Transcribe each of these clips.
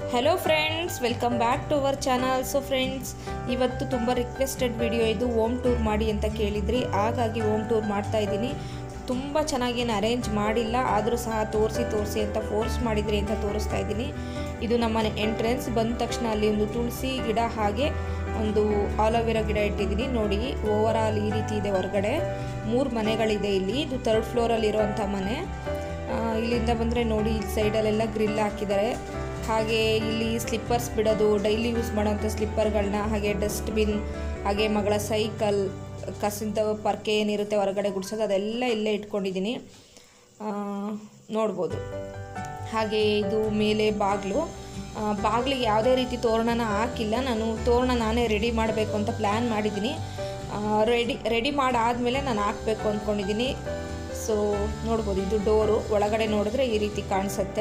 hello friends welcome back to our channel so friends ಇವತ್ತು ತುಂಬ requested video ಇದು home tour ಮಾಡಿ ಅಂತ ಕೇಳಿದ್ರಿ ಹಾಗಾಗಿ ಹೋಮ್ ಟೂರ್ ಮಾಡ್ತಾ ಇದ್ದೀನಿ ತುಂಬ ಚೆನ್ನಾಗೇನು ಅರೇಂಜ್ ಮಾಡಿಲ್ಲ ಆದರೂ ಸಹ ತೋರಿಸಿ ತೋರಿಸಿ ಅಂತ ಫೋರ್ಸ್ ಮಾಡಿದ್ರಿ ಅಂತ ತೋರಿಸ್ತಾ ಇದ್ದೀನಿ ಇದು ನಮ್ಮನೆ ಎಂಟ್ರೆನ್ಸ್ ಬಂದ ತಕ್ಷಣ ಅಲ್ಲಿ ಒಂದು ತುಳಸಿ ಗಿಡ ಹಾಗೆ ಒಂದು ಆಲೋವೆರಾ ಗಿಡ ಇಟ್ಟಿದ್ದೀನಿ ನೋಡಿ ಓವರ್ ಆಲ್ ಈ ರೀತಿ ಇದೆ ಹೊರಗಡೆ ಮೂರು ಮನೆಗಳಿದೆ ಇಲ್ಲಿ ಇದು ಥರ್ಡ್ ಫ್ಲೋರಲ್ಲಿ ಇರೋವಂಥ ಮನೆ ಆ, ಇಲ್ಲಿಂದ ಬಂದರೆ ನೋಡಿ ಈ ಸೈಡಲ್ಲೆಲ್ಲ ಗ್ರಿಲ್ ಹಾಕಿದ್ದಾರೆ ಹಾಗೆ ಇಲ್ಲಿ ಸ್ಲಿಪ್ಪರ್ಸ್ ಬಿಡೋದು ಡೈಲಿ ಯೂಸ್ ಮಾಡೋಂಥ ಸ್ಲಿಪ್ಪರ್ಗಳನ್ನ ಹಾಗೆ ಡಸ್ಟ್ಬಿನ್ ಹಾಗೆ ಮಗಳ ಸೈಕಲ್ ಕಸದ ಪರ್ಕೆ ಏನಿರುತ್ತೆ ಹೊರಗಡೆ ಗುಡಿಸೋದು ಅದೆಲ್ಲ ಇಲ್ಲೇ ಇಟ್ಕೊಂಡಿದ್ದೀನಿ ಆ, ನೋಡ್ಬೋದು ಹಾಗೆ ಇದು ಮೇಲೆ ಬಾಗಿಲು ಬಾಗಿಲಿಗೆ ಯಾವುದೇ ರೀತಿ ತೋರಣನ ಹಾಕಿಲ್ಲ ನಾನು ತೋರಣ ನಾನೇ ರೆಡಿ ಮಾಡಬೇಕು ಅಂತ ಪ್ಲ್ಯಾನ್ ಮಾಡಿದ್ದೀನಿ ರೆಡಿ ರೆಡಿ ಮಾಡಾದಮೇಲೆ ನಾನು ಹಾಕಬೇಕು ಅಂದ್ಕೊಂಡಿದ್ದೀನಿ ಸೊ ನೋಡ್ಬೋದು ಇದು ಡೋರು ಒಳಗಡೆ ನೋಡಿದ್ರೆ ಈ ರೀತಿ ಕಾಣಿಸುತ್ತೆ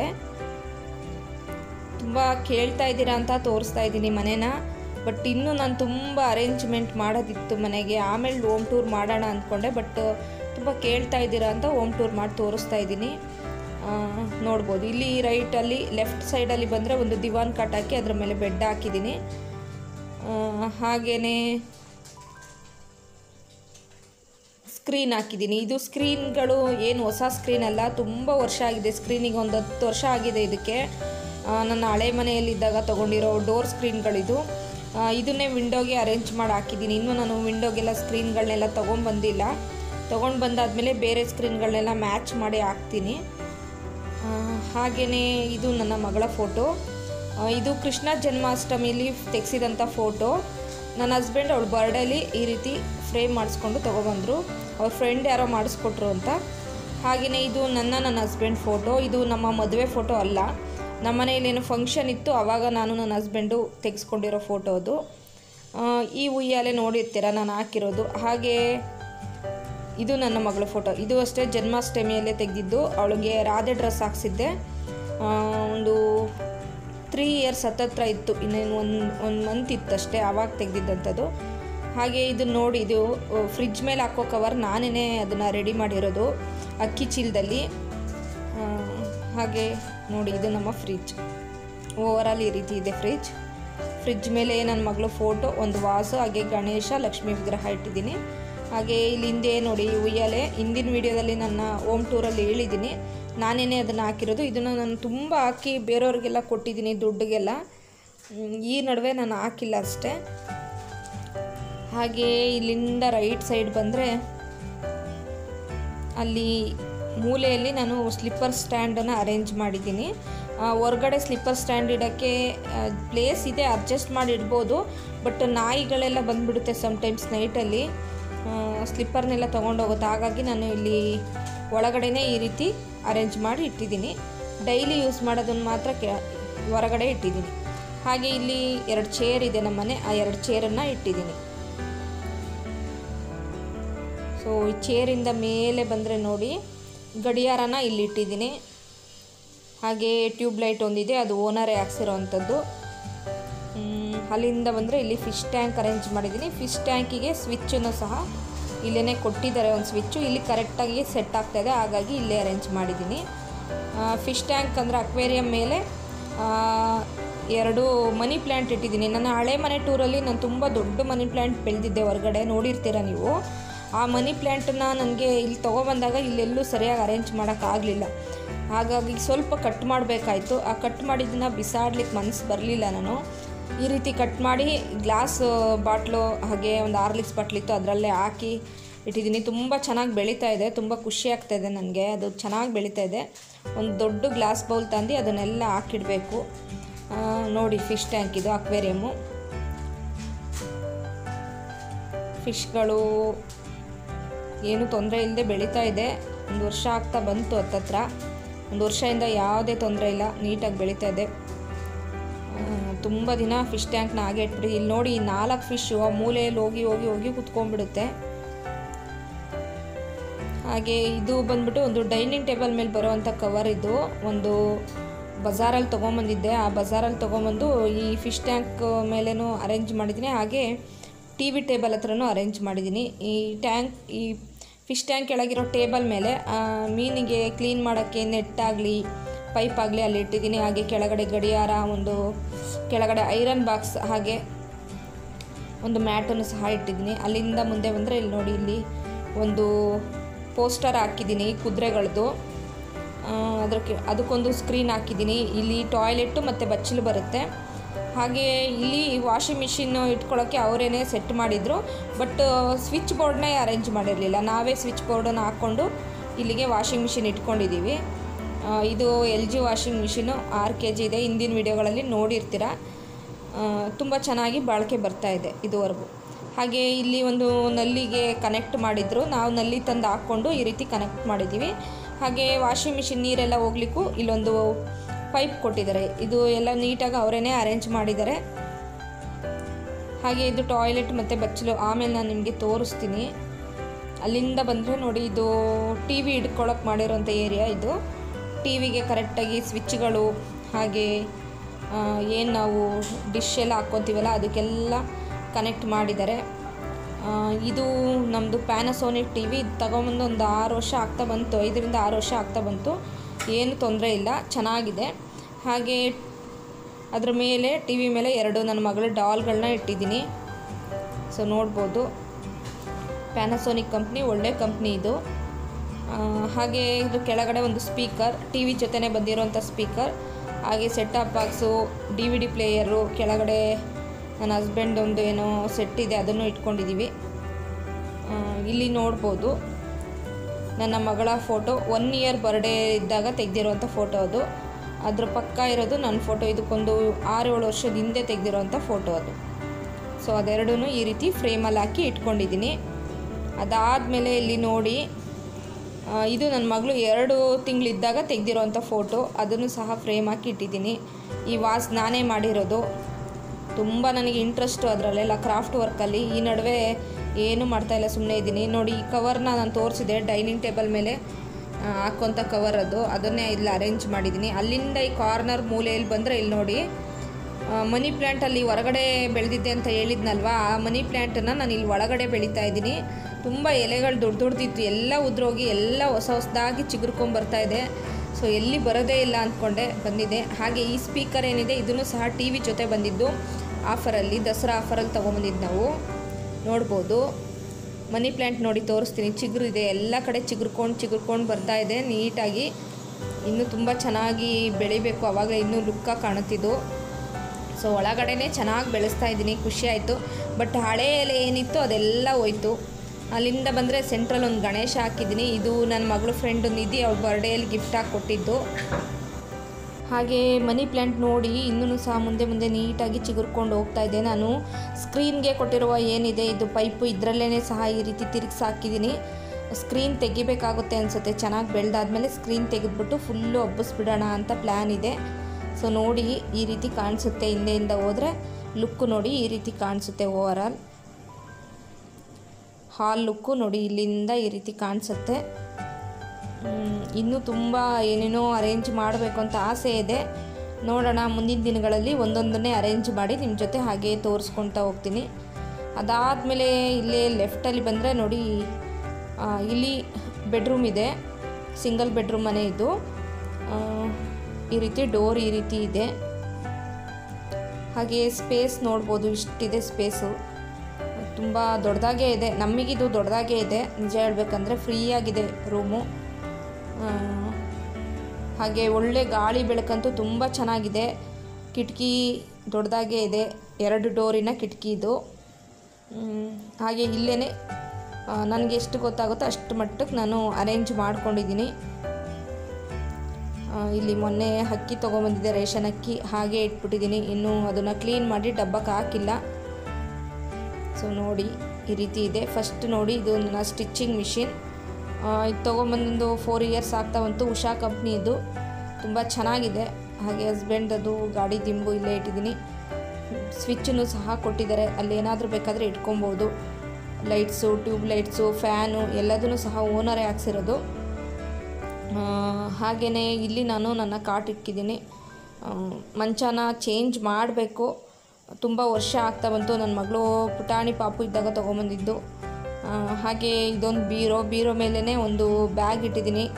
ತುಂಬ ಕೇಳ್ತಾ ಇದ್ದೀರಾ ಅಂತ ತೋರಿಸ್ತಾ ಇದ್ದೀನಿ ಮನೇನ ಬಟ್ ಇನ್ನೂ ನಾನು ತುಂಬ ಅರೇಂಜ್ಮೆಂಟ್ ಮಾಡೋದಿತ್ತು ಮನೆಗೆ ಆಮೇಲೆ ಹೋಮ್ ಟೂರ್ ಮಾಡೋಣ ಅಂದ್ಕೊಂಡೆ ಬಟ್ ತುಂಬ ಕೇಳ್ತಾ ಇದ್ದೀರಾ ಅಂತ ಹೋಮ್ ಟೂರ್ ಮಾಡಿ ತೋರಿಸ್ತಾ ಇದ್ದೀನಿ ಆ, ನೋಡ್ಬೋದು ಇಲ್ಲಿ ರೈಟಲ್ಲಿ ಲೆಫ್ಟ್ ಸೈಡಲ್ಲಿ ಬಂದರೆ ಒಂದು ದಿವಾನ್ ಕಟ್ ಹಾಕಿ ಅದ್ರ ಮೇಲೆ ಬೆಡ್ ಹಾಕಿದ್ದೀನಿ ಹಾಗೆಯೇ ಸ್ಕ್ರೀನ್ ಹಾಕಿದ್ದೀನಿ ಇದು ಸ್ಕ್ರೀನ್ಗಳು ಏನು ಹೊಸ ಸ್ಕ್ರೀನ್ ಅಲ್ಲ ತುಂಬ ವರ್ಷ ಆಗಿದೆ ಸ್ಕ್ರೀನಿಗೆ ಒಂದು ಹತ್ತು ವರ್ಷ ಆಗಿದೆ ಇದಕ್ಕೆ ಆ, ನನ್ನ ಹಳೆ ಮನೆಯಲ್ಲಿದ್ದಾಗ ತೊಗೊಂಡಿರೋ ಡೋರ್ ಸ್ಕ್ರೀನ್ಗಳಿದು ಆ, ಇದನ್ನೇ ವಿಂಡೋಗೆ ಅರೇಂಜ್ ಮಾಡಿ ಹಾಕಿದ್ದೀನಿ ಇನ್ನೂ ನಾನು ವಿಂಡೋಗೆಲ್ಲ ಸ್ಕ್ರೀನ್ಗಳನ್ನೆಲ್ಲ ತೊಗೊಂಡ್ಬಂದಿಲ್ಲ ತೊಗೊಂಡು ಬಂದಾದಮೇಲೆ ಬೇರೆ ಸ್ಕ್ರೀನ್ಗಳನ್ನೆಲ್ಲ ಮ್ಯಾಚ್ ಮಾಡಿ ಹಾಕ್ತೀನಿ ಹಾಗೆಯೇ ಇದು ನನ್ನ ಮಗಳ ಫೋಟೋ ಆ, ಇದು ಕೃಷ್ಣ ಜನ್ಮಾಷ್ಟಮಿಲಿ ತೆಗೆಸಿದಂಥ ಫೋಟೋ ನನ್ನ ಹಸ್ಬೆಂಡ್ ಅವಳ ಬರ್ಡೇಲಿ ಈ ರೀತಿ ಫ್ರೇಮ್ ಮಾಡಿಸ್ಕೊಂಡು ತೊಗೊಬಂದರು ಅವ್ರ ಫ್ರೆಂಡ್ ಯಾರೋ ಮಾಡಿಸ್ಕೊಟ್ರು ಅಂತ ಹಾಗೆಯೇ ಇದು ನನ್ನ ನನ್ನ ಹಸ್ಬೆಂಡ್ ಫೋಟೋ ಇದು ನಮ್ಮ ಮದುವೆ ಫೋಟೋ ಅಲ್ಲ ನಮ್ಮ ಮನೇಲಿ ಏನು ಫಂಕ್ಷನ್ ಇತ್ತು ಆವಾಗ ನಾನು ನನ್ನ ಹಸ್ಬೆಂಡು ತೆಗೆಸ್ಕೊಂಡಿರೋ ಫೋಟೋ ಅದು ಆ, ಈ ಉಯ್ಯಾಲೆ ನೋಡಿರ್ತೀರ ನಾನು ಹಾಕಿರೋದು ಹಾಗೆ ಇದು ನನ್ನ ಮಗಳ ಫೋಟೋ ಇದು ಅಷ್ಟೇ ಜನ್ಮಾಷ್ಟಮಿಯಲ್ಲೇ ತೆಗೆದಿದ್ದು ಅವಳಿಗೆ ರಾಧೆ ಡ್ರೆಸ್ ಹಾಕ್ಸಿದ್ದೆ ಆ, ಒಂದು ತ್ರೀ ಇಯರ್ಸ್ ಹತ್ತತ್ರ ಇತ್ತು ಇನ್ನೇನು ಒಂದು ಒಂದು ಮಂತ್ ಇತ್ತಷ್ಟೇ ಆವಾಗ ತೆಗೆದಿದ್ದಂಥದ್ದು ಹಾಗೆ ಇದು ನೋಡಿ ಇದು ಫ್ರಿಜ್ ಮೇಲೆ ಹಾಕೋ ಕವರ್ ನಾನೇ ಅದನ್ನು ರೆಡಿ ಮಾಡಿರೋದು ಅಕ್ಕಿ ಚೀಲದಲ್ಲಿ ಆ, ಹಾಗೆ ನೋಡಿ ಇದು ನಮ್ಮ ಫ್ರಿಜ್ ಓವರಾಲ್ ಈ ರೀತಿ ಇದೆ ಫ್ರಿಜ್ ಫ್ರಿಜ್ ಮೇಲೆ ನನ್ನ ಮಗಳು ಫೋಟೋ ಒಂದು ವಾಸು ಹಾಗೆ ಗಣೇಶ ಲಕ್ಷ್ಮೀ ವಿಗ್ರಹ ಇಟ್ಟಿದ್ದೀನಿ ಹಾಗೆ ಇಲ್ಲಿ ಹಿಂದೆ ನೋಡಿ ಈ ಉಯ್ಯಾಲೆ ಹಿಂದಿನ ವಿಡಿಯೋದಲ್ಲಿ ನನ್ನ ಹೋಮ್ ಟೂರಲ್ಲಿ ಹೇಳಿದ್ದೀನಿ ನಾನೇನೇ ಅದನ್ನು ಹಾಕಿರೋದು ಇದನ್ನು ನಾನು ತುಂಬ ಹಾಕಿ ಬೇರೆಯವ್ರಿಗೆಲ್ಲ ಕೊಟ್ಟಿದ್ದೀನಿ ದುಡ್ಡಿಗೆಲ್ಲ ಹ್ಮ್, ಈ ನಡುವೆ ನಾನು ಹಾಕಿಲ್ಲ ಅಷ್ಟೇ ಹಾಗೆ ಇಲ್ಲಿಂದ ರೈಟ್ ಸೈಡ್ ಬಂದರೆ ಅಲ್ಲಿ ಮೂಲೆಯಲ್ಲಿ ನಾನು ಸ್ಲಿಪ್ಪರ್ ಸ್ಟ್ಯಾಂಡನ್ನು ಅರೇಂಜ್ ಮಾಡಿದ್ದೀನಿ ಆ, ಹೊರ್ಗಡೆ ಸ್ಲಿಪ್ಪರ್ ಸ್ಟ್ಯಾಂಡ್ ಇಡೋಕ್ಕೆ ಪ್ಲೇಸ್ ಇದೆ ಅಡ್ಜಸ್ಟ್ ಮಾಡಿ ಇಡ್ಬೋದು ಬಟ್ ನಾಯಿಗಳೆಲ್ಲ ಬಂದುಬಿಡುತ್ತೆ ಸಮ್ಟೈಮ್ಸ್ ನೈಟಲ್ಲಿ ಸ್ಲಿಪ್ಪರ್ನೆಲ್ಲ ತೊಗೊಂಡೋಗುತ್ತೆ ಹಾಗಾಗಿ ನಾನು ಇಲ್ಲಿ ಒಳಗಡೆನೇ ಈ ರೀತಿ ಅರೇಂಜ್ ಮಾಡಿ ಇಟ್ಟಿದ್ದೀನಿ ಡೈಲಿ ಯೂಸ್ ಮಾಡೋದನ್ನು ಮಾತ್ರ ಕೆ ಹೊರಗಡೆ ಇಟ್ಟಿದ್ದೀನಿ ಹಾಗೆ ಇಲ್ಲಿ ಎರಡು ಚೇರ್ ಇದೆ ನಮ್ಮನೆ ಆ ಎರಡು ಚೇರನ್ನು ಇಟ್ಟಿದ್ದೀನಿ ಸೊ ಈ ಚೇರಿಂದ ಮೇಲೆ ಬಂದರೆ ನೋಡಿ ಗಡಿಯಾರನ ಇಲ್ಲಿ ಇಟ್ಟಿದ್ದೀನಿ ಹಾಗೆ ಟ್ಯೂಬ್ ಲೈಟ್ ಒಂದಿದೆ ಅದು ಓನರೇ ಹಾಕ್ಸಿರೋವಂಥದ್ದು ಮ್, ಅಲ್ಲಿಂದ ಬಂದರೆ ಇಲ್ಲಿ ಫಿಶ್ ಟ್ಯಾಂಕ್ ಅರೇಂಜ್ ಮಾಡಿದ್ದೀನಿ ಫಿಶ್ ಟ್ಯಾಂಕಿಗೆ ಸ್ವಿಚ್ಚನ್ನು ಸಹ ಇಲ್ಲೇ ಕೊಟ್ಟಿದ್ದಾರೆ ಒಂದು ಸ್ವಿಚ್ಚು ಇಲ್ಲಿ ಕರೆಕ್ಟಾಗಿ ಸೆಟ್ ಆಗ್ತಾಯಿದೆ ಹಾಗಾಗಿ ಇಲ್ಲೇ ಅರೇಂಜ್ ಮಾಡಿದ್ದೀನಿ ಫಿಶ್ ಟ್ಯಾಂಕ್ ಅಂದರೆ ಅಕ್ವೇರಿಯಂ ಮೇಲೆ ಆ, ಎರಡು ಮನಿ ಪ್ಲ್ಯಾಂಟ್ ಇಟ್ಟಿದ್ದೀನಿ ನನ್ನ ಹಳೆ ಮನೆ ಟೂರಲ್ಲಿ ನಾನು ತುಂಬ ದೊಡ್ಡ ಮನಿ ಪ್ಲ್ಯಾಂಟ್ ಬೆಳೆದಿದ್ದೆ ಹೊರಗಡೆ ನೋಡಿರ್ತೀರ ನೀವು ಆ ಮನಿ ಪ್ಲ್ಯಾಂಟನ್ನ ನನಗೆ ಇಲ್ಲಿ ತೊಗೊಬಂದಾಗ ಇಲ್ಲೆಲ್ಲೂ ಸರಿಯಾಗಿ ಅರೇಂಜ್ ಮಾಡೋಕ್ಕಾಗಲಿಲ್ಲ ಹಾಗಾಗಿ ಸ್ವಲ್ಪ ಕಟ್ ಮಾಡಬೇಕಾಯ್ತು ಆ ಕಟ್ ಮಾಡಿದ್ದನ್ನ ಬಿಸಾಡ್ಲಿಕ್ಕೆ ಮನಸ್ಸು ಬರಲಿಲ್ಲ ನಾನು ಈ ರೀತಿ ಕಟ್ ಮಾಡಿ ಗ್ಲಾಸ್ ಬಾಟ್ಲು ಹಾಗೆ ಒಂದು ಆರ್ಲಿಕ್ಸ್ ಬಾಟ್ಲಿತ್ತು ಅದರಲ್ಲೇ ಹಾಕಿ ಇಟ್ಟಿದ್ದೀನಿ ತುಂಬ ಚೆನ್ನಾಗಿ ಬೆಳೀತಾ ಇದೆ ತುಂಬ ಖುಷಿ ಆಗ್ತಾ ಇದೆ ನನಗೆ ಅದು ಚೆನ್ನಾಗಿ ಬೆಳೀತಾ ಇದೆ ಒಂದು ದೊಡ್ಡ ಗ್ಲಾಸ್ ಬೌಲ್ ತಂದು ಅದನ್ನೆಲ್ಲ ಹಾಕಿಡಬೇಕು ನೋಡಿ ಫಿಶ್ ಟ್ಯಾಂಕ್ ಇದು ಅಕ್ವೇರಿಯಮ್ಮು ಫಿಶ್ಗಳು ಏನು ತೊಂದರೆ ಇಲ್ಲದೆ ಬೆಳೀತಾ ಇದೆ ಒಂದು ವರ್ಷ ಆಗ್ತಾ ಬಂತು ಹತ್ತತ್ರ ಒಂದು ವರ್ಷದಿಂದ ಯಾವುದೇ ತೊಂದರೆ ಇಲ್ಲ ನೀಟಾಗಿ ಬೆಳೀತಾ ಇದೆ ತುಂಬ ದಿನ ಫಿಶ್ ಟ್ಯಾಂಕ್ನ ಹಾಗೆ ಇಟ್ಬಿಡಿ ಇಲ್ಲಿ ನೋಡಿ ಈ ನಾಲ್ಕು ಫಿಶ್ಶು ಆ ಮೂಲೆಯಲ್ಲಿ ಹೋಗಿ ಹೋಗಿ ಹೋಗಿ ಕುತ್ಕೊಂಡ್ಬಿಡುತ್ತೆ ಹಾಗೆ ಇದು ಬಂದ್ಬಿಟ್ಟು ಒಂದು ಡೈನಿಂಗ್ ಟೇಬಲ್ ಮೇಲೆ ಬರುವಂಥ ಕವರ್ ಇದು ಒಂದು ಬಜಾರಲ್ಲಿ ತೊಗೊಂಬಂದಿದ್ದೆ ಆ ಬಜಾರಲ್ಲಿ ತೊಗೊಂಬಂದು ಈ ಫಿಶ್ ಟ್ಯಾಂಕ್ ಮೇಲೇನೂ ಅರೇಂಜ್ ಮಾಡಿದ್ದೀನಿ ಹಾಗೆ ಟಿ ವಿ ಟೇಬಲ್ ಹತ್ರನೂ ಅರೇಂಜ್ ಮಾಡಿದ್ದೀನಿ ಈ ಟ್ಯಾಂಕ್ ಈ ಫಿಶ್ ಟ್ಯಾಂಕ್ ಕೆಳಗಿರೋ ಟೇಬಲ್ ಮೇಲೆ ಆ, ಮೀನಿಗೆ ಕ್ಲೀನ್ ಮಾಡೋಕ್ಕೆ ನೆಟ್ಟಾಗಲಿ ಪೈಪ್ ಆಗಲಿ ಅಲ್ಲಿ ಇಟ್ಟಿದ್ದೀನಿ ಹಾಗೆ ಕೆಳಗಡೆ ಗಡಿಯಾರ ಒಂದು ಕೆಳಗಡೆ ಐರನ್ ಬಾಕ್ಸ್ ಹಾಗೆ ಒಂದು ಮ್ಯಾಟನ್ನು ಸಹ ಇಟ್ಟಿದ್ದೀನಿ ಅಲ್ಲಿಂದ ಮುಂದೆ ಬಂದರೆ ಇಲ್ಲಿ ನೋಡಿ ಇಲ್ಲಿ ಒಂದು ಪೋಸ್ಟರ್ ಹಾಕಿದ್ದೀನಿ ಕುದುರೆಗಳದ್ದು ಅದಕ್ಕೆ ಅದಕ್ಕೊಂದು ಸ್ಕ್ರೀನ್ ಹಾಕಿದ್ದೀನಿ ಇಲ್ಲಿ ಟಾಯ್ಲೆಟ್ಟು ಮತ್ತು ಬಚ್ಚಲು ಬರುತ್ತೆ ಹಾಗೆ ಇಲ್ಲಿ ವಾಷಿಂಗ್ ಮಿಷಿನ್ ಇಟ್ಕೊಳ್ಳೋಕ್ಕೆ ಅವರೇನೆ ಸೆಟ್ ಮಾಡಿದರು ಬಟ್ ಸ್ವಿಚ್ ಬೋರ್ಡ್ನೇ ಅರೇಂಜ್ ಮಾಡಿರಲಿಲ್ಲ ನಾವೇ ಸ್ವಿಚ್ ಬೋರ್ಡನ್ನು ಹಾಕ್ಕೊಂಡು ಇಲ್ಲಿಗೆ ವಾಷಿಂಗ್ ಮಿಷಿನ್ ಇಟ್ಕೊಂಡಿದ್ದೀವಿ ಆ, ಇದು ಎಲ್ ಜಿ ವಾಷಿಂಗ್ ಮಿಷಿನು ಆರು ಕೆ ಜಿ ಇದೆ ಹಿಂದಿನ ವಿಡಿಯೋಗಳಲ್ಲಿ ನೋಡಿರ್ತೀರ ತುಂಬ ಚೆನ್ನಾಗಿ ಬಾಳಿಕೆ ಬರ್ತಾ ಇದೆ ಇದುವರೆಗೂ ಹಾಗೆ ಇಲ್ಲಿ ಒಂದು ನಲ್ಲಿಗೆ ಕನೆಕ್ಟ್ ಮಾಡಿದ್ರು ನಾವು ನಲ್ಲಿ ತಂದು ಹಾಕ್ಕೊಂಡು ಈ ರೀತಿ ಕನೆಕ್ಟ್ ಮಾಡಿದ್ದೀವಿ ಹಾಗೆ ವಾಷಿಂಗ್ ಮಿಷಿನ್ ನೀರೆಲ್ಲ ಹೋಗ್ಲಿಕ್ಕೂ ಇಲ್ಲೊಂದು ಪೈಪ್ ಕೊಟ್ಟಿದ್ದಾರೆ ಇದು ಎಲ್ಲ ನೀಟಾಗಿ ಅವರೇನೆ ಅರೇಂಜ್ ಮಾಡಿದ್ದಾರೆ ಹಾಗೆ ಇದು ಟಾಯ್ಲೆಟ್ ಮತ್ತು ಬಚ್ಚಲು ಆಮೇಲೆ ನಾನು ನಿಮಗೆ ತೋರಿಸ್ತೀನಿ ಅಲ್ಲಿಂದ ಬಂದರೆ ನೋಡಿ ಇದು ಟಿ ವಿ ಇಟ್ಕೊಳಕ್ಕೆ ಮಾಡಿರೋಂಥ ಏರಿಯಾ ಇದು ಟಿ ವಿಗೆ ಕರೆಕ್ಟಾಗಿ ಸ್ವಿಚ್ಗಳು ಹಾಗೆ ಏನು ನಾವು ಡಿಶ್ ಎಲ್ಲ ಹಾಕ್ಕೊತೀವಲ್ಲ ಅದಕ್ಕೆಲ್ಲ ಕನೆಕ್ಟ್ ಮಾಡಿದ್ದಾರೆ ಆ, ಇದು ನಮ್ಮದು ಪ್ಯಾನಸೋನಿಕ್ ಟಿ ವಿ ತಗೊಂಬಂದು ಒಂದು ಆರು ವರ್ಷ ಆಗ್ತಾ ಬಂತು ಐದರಿಂದ ಆರು ವರ್ಷ ಆಗ್ತಾ ಬಂತು ಏನು ತೊಂದರೆ ಇಲ್ಲ ಚೆನ್ನಾಗಿದೆ ಹಾಗೆ ಅದ್ರ ಮೇಲೆ ಟಿ ವಿ ಮೇಲೆ ಎರಡು ನನ್ನ ಮಗಳ ಡಾಲ್ಗಳನ್ನ ಇಟ್ಟಿದ್ದೀನಿ ಸೊ ನೋಡ್ಬೋದು ಪ್ಯಾನಸೋನಿಕ್ ಕಂಪ್ನಿ ಒಳ್ಳೆ ಕಂಪ್ನಿ ಇದು ಆ, ಹಾಗೆ ಇದ್ರ ಕೆಳಗಡೆ ಒಂದು ಸ್ಪೀಕರ್ ಟಿ ವಿ ಜೊತೆನೇ ಬಂದಿರೋಂಥ ಸ್ಪೀಕರ್ ಹಾಗೆ set box D V D player ಕೆಳಗಡೆ ನನ್ನ ಹಸ್ಬೆಂಡ್ ಒಂದು ಏನೋ ಸೆಟ್ ಇದೆ ಅದನ್ನು ಇಟ್ಕೊಂಡಿದ್ದೀವಿ ಆ, ಇಲ್ಲಿ ನೋಡ್ಬೋದು ನನ್ನ ಮಗಳ ಫೋಟೋ ಒನ್ ಇಯರ್ ಬರ್ಡೇ ಇದ್ದಾಗ ತೆಗೆದಿರೋಂಥ ಫೋಟೋ ಅದು ಅದ್ರ ಪಕ್ಕ ಇರೋದು ನನ್ನ ಫೋಟೋ ಇದಕ್ಕೊಂದು ಆರು ಏಳು ವರ್ಷದ ಹಿಂದೆ ತೆಗೆದಿರೋಂಥ ಫೋಟೋ ಅದು ಸೊ ಅದೆರಡೂ ಈ ರೀತಿ ಫ್ರೇಮಲ್ಲಿ ಹಾಕಿ ಇಟ್ಕೊಂಡಿದ್ದೀನಿ ಅದಾದಮೇಲೆ ಇಲ್ಲಿ ನೋಡಿ ಆ, ಇದು ನನ್ನ ಮಗಳು ಎರಡು ತಿಂಗಳಿದ್ದಾಗ ತೆಗೆದಿರೋಂಥ ಫೋಟೋ ಅದನ್ನು ಸಹ ಫ್ರೇಮ್ ಹಾಕಿ ಇಟ್ಟಿದ್ದೀನಿ ಈ ವಾಸ್ ನಾನೇ ಮಾಡಿರೋದು ತುಂಬ ನನಗೆ ಇಂಟ್ರೆಸ್ಟು ಅದರಲ್ಲೆಲ್ಲ ಕ್ರಾಫ್ಟ್ ವರ್ಕಲ್ಲಿ ಈ ನಡುವೆ ಏನೂ ಮಾಡ್ತಾಯಿಲ್ಲ ಸುಮ್ಮನೆ ಇದ್ದೀನಿ ನೋಡಿ ಈ ಕವರ್ನ ನಾನು ತೋರಿಸಿದೆ ಡೈನಿಂಗ್ ಟೇಬಲ್ ಮೇಲೆ ಆ, ಹಾಕೋಂಥ ಕವರ್ ಅದು ಅದನ್ನೇ ಇಲ್ಲಿ ಅರೇಂಜ್ ಮಾಡಿದ್ದೀನಿ ಅಲ್ಲಿಂದ ಈ ಕಾರ್ನರ್ ಮೂಲೆಯಲ್ಲಿ ಬಂದರೆ ಇಲ್ಲಿ ನೋಡಿ ಮನಿ ಪ್ಲ್ಯಾಂಟಲ್ಲಿ ಹೊರಗಡೆ ಬೆಳೆದಿದ್ದೆ ಅಂತ ಹೇಳಿದ್ನಲ್ವಾ ಆ ಮನಿ ಪ್ಲ್ಯಾಂಟನ್ನು ನಾನು ಇಲ್ಲಿ ಒಳಗಡೆ ಬೆಳೀತಾ ಇದ್ದೀನಿ ತುಂಬ ಎಲೆಗಳು ದೊಡ್ಡ ದೊಡ್ಡದಿತ್ತು ಎಲ್ಲ ಉದ್ರೋಗಿ ಎಲ್ಲ ಹೊಸ ಹೊಸದಾಗಿ ಚಿಗುರ್ಕೊಂಡ್ ಬರ್ತಾ ಇದೆ ಸೊ ಎಲ್ಲಿ ಬರೋದೇ ಇಲ್ಲ ಅಂದ್ಕೊಂಡೆ ಬಂದಿದೆ ಹಾಗೆ ಈ ಸ್ಪೀಕರ್ ಏನಿದೆ ಇದನ್ನು ಸಹ ಟಿ ವಿ ಜೊತೆ ಬಂದಿದ್ದು ಆಫರಲ್ಲಿ ದಸರಾ ಆಫರಲ್ಲಿ ತೊಗೊಂಬಂದಿದ್ದು ನಾವು ನೋಡ್ಬೋದು ಮನಿ ಪ್ಲ್ಯಾಂಟ್ ನೋಡಿ ತೋರಿಸ್ತೀನಿ ಚಿಗುರು ಇದೆ ಎಲ್ಲ ಕಡೆ ಚಿಗುರ್ಕೊಂಡು ಚಿಗುರ್ಕೊಂಡು ಬರ್ತಾ ಇದೆ ನೀಟಾಗಿ ಇನ್ನೂ ತುಂಬ ಚೆನ್ನಾಗಿ ಬೆಳಿಬೇಕು ಆವಾಗ ಇನ್ನೂ ಲುಕ್ಕಾಗಿ ಕಾಣುತ್ತಿದ್ದು ಸೊ ಒಳಗಡೆನೇ ಚೆನ್ನಾಗಿ ಬೆಳೆಸ್ತಾ ಇದ್ದೀನಿ ಖುಷಿ ಆಯಿತು ಬಟ್ ಹಳೆ ಎಲೆ ಏನಿತ್ತು ಅದೆಲ್ಲ ಹೋಯ್ತು ಅಲ್ಲಿಂದ ಬಂದರೆ ಸೆಂಟ್ರಲ್ ಒಂದು ಗಣೇಶ ಹಾಕಿದ್ದೀನಿ ಇದು ನನ್ನ ಮಗಳು ಫ್ರೆಂಡ್ ನಿಧಿ ಅವಳ ಬರ್ಡೇಯಲ್ಲಿ ಗಿಫ್ಟ್ ಹಾಕಿ ಕೊಟ್ಟಿದ್ದು ಹಾಗೆ ಮನಿ ಪ್ಲ್ಯಾಂಟ್ ನೋಡಿ ಇನ್ನೂ ಸಹ ಮುಂದೆ ಮುಂದೆ ನೀಟಾಗಿ ಚಿಗುರ್ಕೊಂಡು ಹೋಗ್ತಾ ಇದೆ ನಾನು ಸ್ಕ್ರೀನ್ಗೆ ಕೊಟ್ಟಿರುವ ಏನಿದೆ ಇದು ಪೈಪು ಇದರಲ್ಲೇ ಸಹ ಈ ರೀತಿ ತಿರುಗಿಸಿ ಹಾಕಿದ್ದೀನಿ ಸ್ಕ್ರೀನ್ ತೆಗಿಬೇಕಾಗುತ್ತೆ ಅನಿಸುತ್ತೆ ಚೆನ್ನಾಗಿ ಬೆಳೆದಾದ್ಮೇಲೆ ಸ್ಕ್ರೀನ್ ತೆಗೆದ್ಬಿಟ್ಟು ಫುಲ್ಲು ಹಬ್ಬಿಸ್ಬಿಡೋಣ ಅಂತ ಪ್ಲ್ಯಾನ್ ಇದೆ ಸೊ ನೋಡಿ ಈ ರೀತಿ ಕಾಣಿಸುತ್ತೆ ಹಿಂದೆಯಿಂದ ಹೋದರೆ ಲುಕ್ಕು ನೋಡಿ ಈ ರೀತಿ ಕಾಣಿಸುತ್ತೆ ಓವರ್ ಆಲ್ ಹಾಲ್ ಲುಕ್ಕು ನೋಡಿ ಇಲ್ಲಿಂದ ಈ ರೀತಿ ಕಾಣಿಸುತ್ತೆ ಮ್, ಇನ್ನೂ ತುಂಬ ಏನೇನೋ ಅರೇಂಜ್ ಮಾಡಬೇಕು ಅಂತ ಆಸೆ ಇದೆ ನೋಡೋಣ ಮುಂದಿನ ದಿನಗಳಲ್ಲಿ ಒಂದೊಂದನ್ನೇ ಅರೇಂಜ್ ಮಾಡಿ ನಿಮ್ಮ ಜೊತೆ ಹಾಗೆ ತೋರಿಸ್ಕೊಳ್ತಾ ಹೋಗ್ತೀನಿ ಅದಾದಮೇಲೆ ಇಲ್ಲೇ ಲೆಫ್ಟಲ್ಲಿ ಬಂದರೆ ನೋಡಿ ಆ, ಇಲ್ಲಿ ಬೆಡ್ರೂಮ್ ಇದೆ ಸಿಂಗಲ್ ಬೆಡ್ರೂಮ್ ಮನೆ ಇದು ಆ, ಈ ರೀತಿ ಡೋರ್ ಈ ರೀತಿ ಇದೆ ಹಾಗೆ ಸ್ಪೇಸ್ ನೋಡ್ಬೋದು ಇಷ್ಟಿದೆ ಸ್ಪೇಸು ತುಂಬ ದೊಡ್ಡದಾಗೇ ಇದೆ ನಮಗಿದು ದೊಡ್ಡದಾಗೇ ಇದೆ ನಿಜ ಹೇಳ್ಬೇಕಂದ್ರೆ ಫ್ರೀಯಾಗಿದೆ ರೂಮು ಆ, ಹಾಗೆ ಒಳ್ಳೆ ಗಾಳಿ ಬೆಳಕಂತೂ ತುಂಬ ಚೆನ್ನಾಗಿದೆ ಕಿಟಕಿ ದೊಡ್ಡದಾಗೇ ಇದೆ ಎರಡು ಡೋರಿನ ಕಿಟಕಿ ಇದು ಮ್, ಹಾಗೆ ಇಲ್ಲೇ ನನಗೆ ಎಷ್ಟು ಗೊತ್ತಾಗುತ್ತೋ ಅಷ್ಟು ಮಟ್ಟಕ್ಕೆ ನಾನು ಅರೇಂಜ್ ಮಾಡ್ಕೊಂಡಿದ್ದೀನಿ ಆ, ಇಲ್ಲಿ ಮೊನ್ನೆ ಅಕ್ಕಿ ತೊಗೊಂಬಂದಿದ್ದೆ ರೇಷನ್ ಅಕ್ಕಿ ಹಾಗೆ ಇಟ್ಬಿಟ್ಟಿದ್ದೀನಿ ಇನ್ನೂ ಅದನ್ನು ಕ್ಲೀನ್ ಮಾಡಿ ಡಬ್ಬಕ್ಕೆ ಹಾಕಿಲ್ಲ ಸೊ ನೋಡಿ ಈ ರೀತಿ ಇದೆ ಫಸ್ಟ್ ನೋಡಿ ಇದು ನನ್ನ ಸ್ಟಿಚ್ಚಿಂಗ್ ಮಿಷಿನ್ ಇದು ತೊಗೊಂಬಂದು ಫೋರ್ ಇಯರ್ಸ್ ಆಗ್ತಾ ಬಂತು ಉಷಾ ಕಂಪ್ನಿ ಇದು ತುಂಬ ಚೆನ್ನಾಗಿದೆ ಹಾಗೆ ಹಸ್ಬೆಂಡ್ ಅದು ಗಾಡಿ ದಿಂಬು ಇಲ್ಲೇ ಇಟ್ಟಿದ್ದೀನಿ ಸ್ವಿಚ್ಚನ್ನು ಸಹ ಕೊಟ್ಟಿದ್ದಾರೆ ಅಲ್ಲಿ ಏನಾದರೂ ಬೇಕಾದರೆ ಇಟ್ಕೊಬೋದು ಲೈಟ್ಸು ಟ್ಯೂಬ್ ಲೈಟ್ಸು ಫ್ಯಾನು ಎಲ್ಲದನ್ನು ಸಹ ಓನರೇ ಹಾಕ್ಸಿರೋದು ಹಾಗೆಯೇ ಇಲ್ಲಿ ನಾನು ನನ್ನ ಕಾಟ್ ಇಟ್ಕಿದ್ದೀನಿ ಆ, ಮಂಚನ ಚೇಂಜ್ ಮಾಡಬೇಕು ತುಂಬ ವರ್ಷ ಆಗ್ತಾ ಬಂತು ನನ್ನ ಮಗಳು ಪುಟಾಣಿ ಪಾಪು ಇದ್ದಾಗ ತೊಗೊಂಬಂದಿದ್ದು ಆ, ಹಾಗೆ ಇದೊಂದು ಬೀರೋ ಬೀರೋ ಮೇಲೇ ಒಂದು ಬ್ಯಾಗ್ ಇಟ್ಟಿದ್ದೀನಿ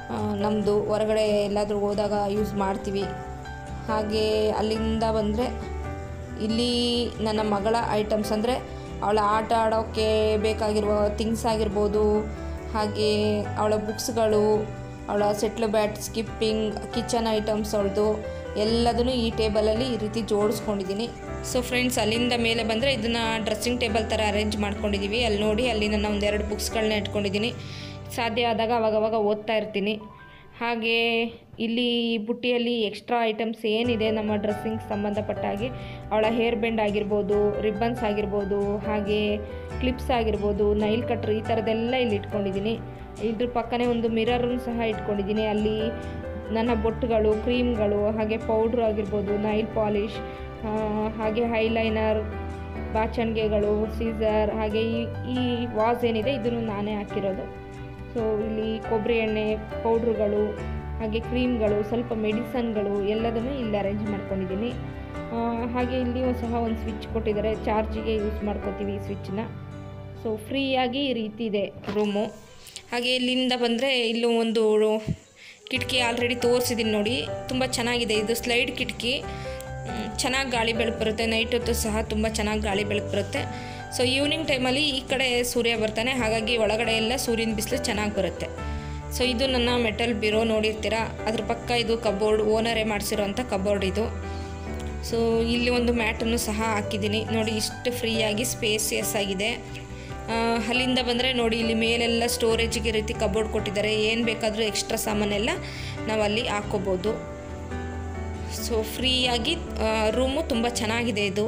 ನಮ್ಮದು ಹೊರಗಡೆ ಎಲ್ಲಾದರೂ ಹೋದಾಗ ಯೂಸ್ ಮಾಡ್ತೀವಿ ಹಾಗೆ ಅಲ್ಲಿಂದ ಬಂದರೆ ಇಲ್ಲಿ ನನ್ನ ಮಗಳ ಐಟಮ್ಸ್ ಅಂದರೆ ಅವಳ ಆಟ ಆಡೋಕ್ಕೆ ಬೇಕಾಗಿರುವ ಥಿಂಗ್ಸ್ ಆಗಿರ್ಬೋದು ಹಾಗೆ ಅವಳ ಬುಕ್ಸ್ಗಳು ಅವಳ shuttle bat skipping kitchen items ಅವಳದು ಎಲ್ಲದನ್ನು ಈ ಟೇಬಲಲ್ಲಿ ಈ ರೀತಿ ಜೋಡಿಸ್ಕೊಂಡಿದ್ದೀನಿ ಸೊ ಫ್ರೆಂಡ್ಸ್ ಅಲ್ಲಿಂದ ಮೇಲೆ ಬಂದರೆ ಇದನ್ನು ಡ್ರೆಸ್ಸಿಂಗ್ ಟೇಬಲ್ ಥರ ಅರೇಂಜ್ ಮಾಡ್ಕೊಂಡಿದ್ದೀವಿ ಅಲ್ಲಿ ನೋಡಿ ಅಲ್ಲಿ ನನ್ನ ಒಂದೆರಡು ಬುಕ್ಸ್ಗಳನ್ನ ಇಟ್ಕೊಂಡಿದ್ದೀನಿ ಸಾಧ್ಯ ಆದಾಗ ಅವಾಗವಾಗ ಓದ್ತಾ ಇರ್ತೀನಿ ಹಾಗೆ ಇಲ್ಲಿ ಈ ಬುಟ್ಟಿಯಲ್ಲಿ ಎಕ್ಸ್ಟ್ರಾ ಐಟಮ್ಸ್ ಏನಿದೆ ನಮ್ಮ ಡ್ರೆಸ್ಸಿಂಗ್ ಸಂಬಂಧಪಟ್ಟ ಹಾಗೆ ಅವಳ ಹೇರ್ ಬೆಂಡ್ ಆಗಿರ್ಬೋದು ರಿಬ್ಬನ್ಸ್ ಆಗಿರ್ಬೋದು ಹಾಗೆ ಕ್ಲಿಪ್ಸ್ ಆಗಿರ್ಬೋದು ನೈಲ್ ಕಟ್ರ್ ಈ ಥರದ್ದೆಲ್ಲ ಇಲ್ಲಿ ಇಟ್ಕೊಂಡಿದ್ದೀನಿ ಇದ್ರ ಪಕ್ಕನೇ ಒಂದು ಮಿರರನ್ನು ಸಹ ಇಟ್ಕೊಂಡಿದ್ದೀನಿ ಅಲ್ಲಿ ನನ್ನ ಬೊಟ್ಟುಗಳು ಕ್ರೀಮ್ಗಳು ಹಾಗೆ ಪೌಡ್ರ್ ಆಗಿರ್ಬೋದು ನೈಲ್ ಪಾಲಿಷ್ ಹಾಗೆ ಹೈಲೈನರ್ ಬಾಚಣಿಗೆಗಳು ಸೀಸರ್ ಹಾಗೆ ಈ ಈ ವಾಸ್ ಏನಿದೆ ಇದನ್ನು ನಾನೇ ಹಾಕಿರೋದು ಸೊ ಇಲ್ಲಿ ಕೊಬ್ಬರಿ ಎಣ್ಣೆ ಪೌಡ್ರುಗಳು ಹಾಗೆ ಕ್ರೀಮ್ಗಳು ಸ್ವಲ್ಪ ಮೆಡಿಸನ್ಗಳು ಎಲ್ಲದನ್ನು ಇಲ್ಲಿ ಅರೇಂಜ್ ಮಾಡ್ಕೊಂಡಿದ್ದೀನಿ ಆ, ಹಾಗೆ ಇಲ್ಲಿಯೂ ಸಹ ಒಂದು ಸ್ವಿಚ್ ಕೊಟ್ಟಿದ್ದಾರೆ ಚಾರ್ಜಿಗೆ ಯೂಸ್ ಮಾಡ್ಕೋತೀವಿ ಈ ಸ್ವಿಚ್ನ ಸೊ ಫ್ರೀಯಾಗಿ ಈ ರೀತಿ ಇದೆ ರೂಮು ಹಾಗೆ ಇಲ್ಲಿಂದ ಬಂದರೆ ಇಲ್ಲೂ ಒಂದು ಕಿಟಕಿ ಆಲ್ರೆಡಿ ತೋರಿಸಿದ್ದೀನಿ ನೋಡಿ ತುಂಬ ಚೆನ್ನಾಗಿದೆ ಇದು ಸ್ಲೈಡ್ ಕಿಟಕಿ ಚೆನ್ನಾಗಿ ಗಾಳಿ ಬೆಳಕು ಬರುತ್ತೆ ನೈಟ್ ಹೊತ್ತು ಸಹ ತುಂಬ ಚೆನ್ನಾಗಿ ಗಾಳಿ ಬೆಳಕು ಬರುತ್ತೆ ಸೊ ಈವ್ನಿಂಗ್ ಟೈಮಲ್ಲಿ ಈ ಕಡೆ ಸೂರ್ಯ ಬರ್ತಾನೆ ಹಾಗಾಗಿ ಒಳಗಡೆ ಎಲ್ಲ ಸೂರ್ಯನ ಬಿಸಿಲು ಚೆನ್ನಾಗಿ ಬರುತ್ತೆ ಸೊ ಇದು ನನ್ನ ಮೆಟಲ್ ಬಿರೋ ನೋಡಿರ್ತೀರಾ ಅದ್ರ ಪಕ್ಕ ಇದು ಕಬೋರ್ಡ್ ಓನರೇ ಮಾಡಿಸಿರೋಂಥ ಕಬೋರ್ಡ್ ಇದು ಸೊ ಇಲ್ಲಿ ಒಂದು ಮ್ಯಾಟನ್ನು ಸಹ ಹಾಕಿದ್ದೀನಿ ನೋಡಿ ಇಷ್ಟು ಫ್ರೀಯಾಗಿ ಸ್ಪೇಸಿಯಸ್ ಆಗಿದೆ ಆ, ಅಲ್ಲಿಂದ ಬಂದರೆ ನೋಡಿ ಇಲ್ಲಿ ಮೇಲೆಲ್ಲ ಸ್ಟೋರೇಜಿಗೆ ರೀತಿ ಕಬೋರ್ಡ್ ಕೊಟ್ಟಿದ್ದಾರೆ ಏನು ಬೇಕಾದರೂ ಎಕ್ಸ್ಟ್ರಾ ಸಾಮಾನೆಲ್ಲ ನಾವು ಅಲ್ಲಿ ಹಾಕ್ಕೋಬೋದು ಸೊ ಫ್ರೀಯಾಗಿ ರೂಮು ತುಂಬ ಚೆನ್ನಾಗಿದೆ ಇದು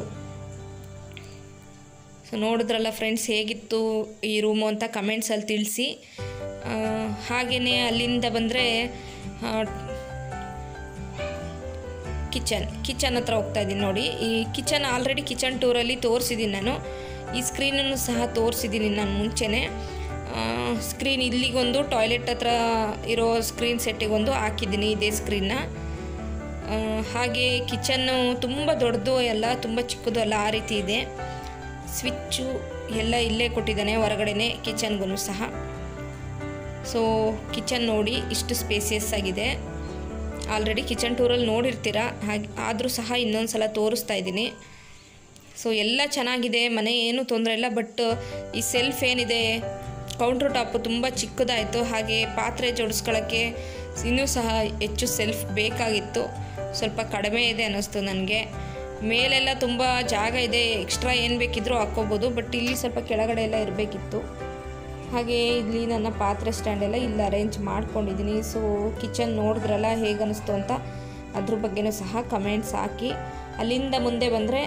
ಸೊ ನೋಡಿದ್ರಲ್ಲ ಫ್ರೆಂಡ್ಸ್ ಹೇಗಿತ್ತು ಈ ರೂಮು ಅಂತ ಕಮೆಂಟ್ಸಲ್ಲಿ ತಿಳಿಸಿ ಹಾಗೆಯೇ ಅಲ್ಲಿಂದ ಬಂದರೆ ಕಿಚನ್ ಕಿಚನ್ ಹತ್ರ ಹೋಗ್ತಾ ಇದ್ದೀನಿ ನೋಡಿ ಈ ಕಿಚನ್ ಆಲ್ರೆಡಿ ಕಿಚನ್ ಟೂರಲ್ಲಿ ತೋರಿಸಿದ್ದೀನಿ ನಾನು ಈ ಸ್ಕ್ರೀನನ್ನು ಸಹ ತೋರಿಸಿದ್ದೀನಿ ನಾನು ಮುಂಚೆನೇ ಸ್ಕ್ರೀನ್ ಇಲ್ಲಿಗೊಂದು ಟಾಯ್ಲೆಟ್ ಹತ್ರ ಇರೋ ಸ್ಕ್ರೀನ್ ಸೆಟ್ಟಿಗೊಂದು ಹಾಕಿದ್ದೀನಿ ಇದೇ ಸ್ಕ್ರೀನ್ನ ಆ, ಹಾಗೆ ಕಿಚನ್ನು ತುಂಬ ದೊಡ್ಡದು ಎಲ್ಲ ತುಂಬ ಚಿಕ್ಕದು ಅಲ್ಲ ಆ ರೀತಿ ಇದೆ ಸ್ವಿಚ್ಚು ಎಲ್ಲ ಇಲ್ಲೇ ಕೊಟ್ಟಿದ್ದಾನೆ ಹೊರಗಡೆನೆ ಕಿಚನ್ಗೂ ಸಹ ಸೊ ಕಿಚನ್ ನೋಡಿ ಇಷ್ಟು ಸ್ಪೇಸಿಯಸ್ ಆಗಿದೆ ಆಲ್ರೆಡಿ ಕಿಚನ್ ಟೂರಲ್ಲಿ ನೋಡಿರ್ತೀರ ಹಾಗೆ ಆದರೂ ಸಹ ಇನ್ನೊಂದು ಸಲ ತೋರಿಸ್ತಾ ಇದ್ದೀನಿ ಸೊ ಎಲ್ಲ ಚೆನ್ನಾಗಿದೆ ಮನೆ ಏನೂ ತೊಂದರೆ ಇಲ್ಲ ಬಟ್ ಈ ಸೆಲ್ಫ್ ಏನಿದೆ ಕೌಂಟ್ರ್ ಟಾಪು ತುಂಬ ಚಿಕ್ಕದಾಯಿತು ಹಾಗೆ ಪಾತ್ರೆ ಜೋಡಿಸ್ಕೊಳ್ಳೋಕ್ಕೆ ಇನ್ನೂ ಸಹ ಹೆಚ್ಚು ಸೆಲ್ಫ್ ಬೇಕಾಗಿತ್ತು ಸ್ವಲ್ಪ ಕಡಿಮೆ ಇದೆ ಅನ್ನಿಸ್ತು ನನಗೆ ಮೇಲೆಲ್ಲ ತುಂಬ ಜಾಗ ಇದೆ ಎಕ್ಸ್ಟ್ರಾ ಏನು ಬೇಕಿದ್ರೂ ಹಾಕ್ಕೋಬೋದು ಬಟ್ ಇಲ್ಲಿ ಸ್ವಲ್ಪ ಕೆಳಗಡೆ ಎಲ್ಲ ಇರಬೇಕಿತ್ತು ಹಾಗೆ ಇಲ್ಲಿ ನನ್ನ ಪಾತ್ರೆ ಸ್ಟ್ಯಾಂಡ್ ಎಲ್ಲ ಇಲ್ಲಿ ಅರೇಂಜ್ ಮಾಡ್ಕೊಂಡಿದ್ದೀನಿ ಸೊ ಕಿಚನ್ ನೋಡಿದ್ರಲ್ಲ ಹೇಗೆ ಅನ್ನಿಸ್ತು ಅಂತ ಅದ್ರ ಬಗ್ಗೆನೂ ಸಹ ಕಮೆಂಟ್ಸ್ ಹಾಕಿ ಅಲ್ಲಿಂದ ಮುಂದೆ ಬಂದರೆ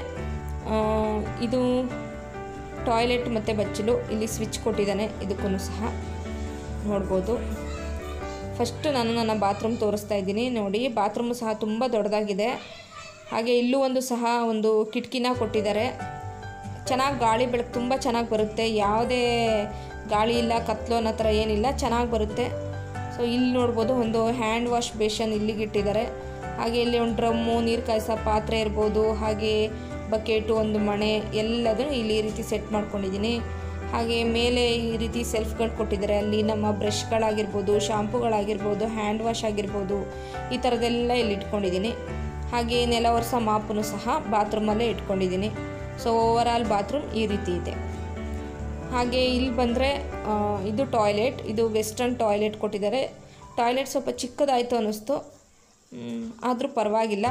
ಇದು ಟಾಯ್ಲೆಟ್ ಮತ್ತು ಬಚ್ಚಲು ಇಲ್ಲಿ ಸ್ವಿಚ್ ಕೊಟ್ಟಿದ್ದಾನೆ ಇದಕ್ಕೂ ಸಹ ನೋಡ್ಬೋದು ಫಸ್ಟ್ ನಾನು ನನ್ನ ಬಾತ್ರೂಮ್ ತೋರಿಸ್ತಾ ಇದ್ದೀನಿ ನೋಡಿ ಬಾತ್ರೂಮು ಸಹ ತುಂಬ ದೊಡ್ಡದಾಗಿದೆ ಹಾಗೆ ಇಲ್ಲೂ ಒಂದು ಸಹ ಒಂದು ಕಿಟಕಿನ ಕೊಟ್ಟಿದ್ದಾರೆ ಚೆನ್ನಾಗಿ ಗಾಳಿ ಬೆಳಕು ತುಂಬ ಚೆನ್ನಾಗಿ ಬರುತ್ತೆ ಯಾವುದೇ ಗಾಳಿ ಇಲ್ಲ ಕತ್ಲು ಅನ್ನೋ ಥರ ಏನಿಲ್ಲ ಚೆನ್ನಾಗಿ ಬರುತ್ತೆ ಸೊ ಇಲ್ಲಿ ನೋಡ್ಬೋದು ಒಂದು ಹ್ಯಾಂಡ್ ವಾಶ್ ಬೇಷನ್ ಇಲ್ಲಿಗೆ ಇಟ್ಟಿದ್ದಾರೆ ಹಾಗೆ ಇಲ್ಲಿ ಒಂದು ಡ್ರಮ್ಮು ನೀರು ಕಾಯಿಸೋ ಪಾತ್ರೆ ಇರ್ಬೋದು ಹಾಗೆ ಬಕೆಟು ಒಂದು ಮಣೆ ಎಲ್ಲದನ್ನು ಇಲ್ಲಿ ಈ ರೀತಿ ಸೆಟ್ ಮಾಡ್ಕೊಂಡಿದ್ದೀನಿ ಹಾಗೆ ಮೇಲೆ ಈ ರೀತಿ ಸೆಲ್ಫ್ಗಳು ಕೊಟ್ಟಿದ್ದಾರೆ ಅಲ್ಲಿ ನಮ್ಮ ಬ್ರಷ್ಗಳಾಗಿರ್ಬೋದು ಶಾಂಪುಗಳಾಗಿರ್ಬೋದು ಹ್ಯಾಂಡ್ ವಾಶ್ ಆಗಿರ್ಬೋದು ಈ ಥರದ್ದೆಲ್ಲ ಇಲ್ಲಿ ಇಟ್ಕೊಂಡಿದ್ದೀನಿ ಹಾಗೆ ನೆಲ ಒರೆಸೋ ಮಾಪನ್ನು ಸಹ ಬಾತ್ರೂಮಲ್ಲೇ ಇಟ್ಕೊಂಡಿದ್ದೀನಿ ಸೊ ಓವರಾಲ್ ಬಾತ್ರೂಮ್ ಈ ರೀತಿ ಇದೆ ಹಾಗೆ ಇಲ್ಲಿ ಬಂದರೆ ಇದು ಟಾಯ್ಲೆಟ್ ಇದು ವೆಸ್ಟರ್ನ್ ಟಾಯ್ಲೆಟ್ ಕೊಟ್ಟಿದ್ದಾರೆ ಟಾಯ್ಲೆಟ್ ಸ್ವಲ್ಪ ಚಿಕ್ಕದಾಯಿತು ಅನ್ನಿಸ್ತು ಆದರೂ ಪರವಾಗಿಲ್ಲ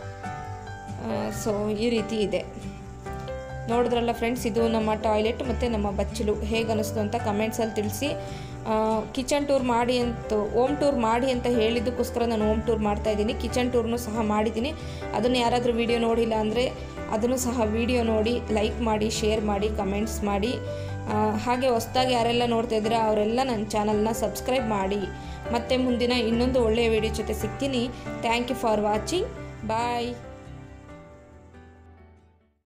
ಸೊ ಈ ರೀತಿ ಇದೆ ನೋಡಿದ್ರಲ್ಲ ಫ್ರೆಂಡ್ಸ್ ಇದು ನಮ್ಮ ಟಾಯ್ಲೆಟ್ ಮತ್ತು ನಮ್ಮ ಬಚ್ಚಲು ಹೇಗೆ ಅನ್ನಿಸ್ತು ಅಂತ ಕಮೆಂಟ್ಸಲ್ಲಿ ತಿಳಿಸಿ ಕಿಚನ್ ಟೂರ್ ಮಾಡಿ ಅಂತ ಓಮ್ ಟೂರ್ ಮಾಡಿ ಅಂತ ಹೇಳಿದ್ದಕ್ಕೋಸ್ಕರ ನಾನು ಓಮ್ ಟೂರ್ ಮಾಡ್ತಾ ಇದ್ದೀನಿ ಕಿಚನ್ ಟೂರ್ನು ಸಹ ಮಾಡಿದ್ದೀನಿ ಅದನ್ನು ಯಾರಾದರೂ ವಿಡಿಯೋ ನೋಡಿಲ್ಲ ಅಂದರೆ ಅದನ್ನು ಸಹ ವಿಡಿಯೋ ನೋಡಿ ಲೈಕ್ ಮಾಡಿ ಶೇರ್ ಮಾಡಿ ಕಮೆಂಟ್ಸ್ ಮಾಡಿ ಆ, ಹಾಗೆ ಹೊಸ್ದಾಗಿ ಯಾರೆಲ್ಲ ನೋಡ್ತಾ ಇದ್ದೀರಾ ಅವರೆಲ್ಲ ನನ್ನ ಚಾನಲ್ನ ಸಬ್ಸ್ಕ್ರೈಬ್ ಮಾಡಿ ಮತ್ತೆ ಮುಂದಿನ ಇನ್ನೊಂದು ಒಳ್ಳೆಯ ವಿಡಿಯೋ ಜೊತೆ ಸಿಗ್ತೀನಿ thank you for watching bye